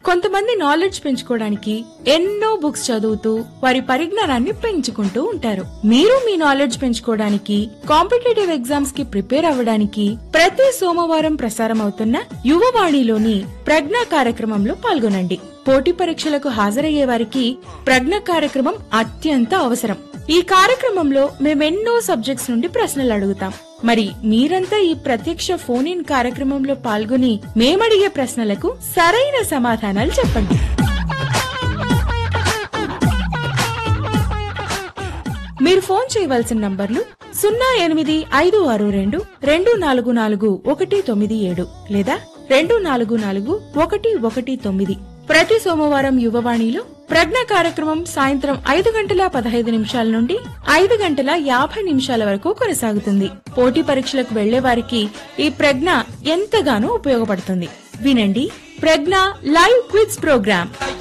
కొంతమంది నాలెడ్జ్ పెంచుకోవడానికి ఎన్నో బుక్స్ చదువుతూ వారి పరిజ్ఞానాన్ని పెంచుకుంటూ ఉంటారు మీరు మీ నాలెడ్జ్ పెంచుకోవడానికి కాంపిటేటివ్ ఎగ్జామ్స్ కి ప్రిపేర్ అవ్వడానికి ప్రతి సోమవారం ప్రసారం అవుతున్న యువవాణిలోని ప్రజ్ఞ కార్యక్రమంలో పాల్గొనండి పోటీ పరీక్షలకు హాజరయ్యే వారికి ప్రజ్ఞ కార్యక్రమం అత్యంత అవసరం ఈ కార్యక్రమంలో మేమెన్నో సబ్జెక్ట్స్ నుండి ప్రశ్నలు అడుగుతాం మరి మీరంతా ఈ ప్రత్యక్ష ఫోన్ ఇన్ కార్యక్రమంలో పాల్గొని మేమడిగే ప్రశ్నలకు సరైన సమాధానాలు చెప్పండి మీరు ఫోన్ చేయవలసిన నంబర్లు సున్నా ఎనిమిది ఐదు ఆరు రెండు రెండు నాలుగు నాలుగు ఒకటి తొమ్మిది ఏడు లేదా రెండు నాలుగు నాలుగు ఒకటి ఒకటి తొమ్మిది ప్రతి సోమవారం యువవాణిలో ప్రజ్ఞ కార్యక్రమం సాయంత్రం ఐదు గంటల పదహైదు నిమిషాల నుండి ఐదు గంటల యాభై నిమిషాల వరకు కొనసాగుతుంది పోటీ పరీక్షలకు వెళ్లే వారికి ఈ ప్రజ్ఞ ఎంతగానో ఉపయోగపడుతుంది వినండి ప్రజ్ఞ లైవ్ క్విజ్ ప్రోగ్రామ్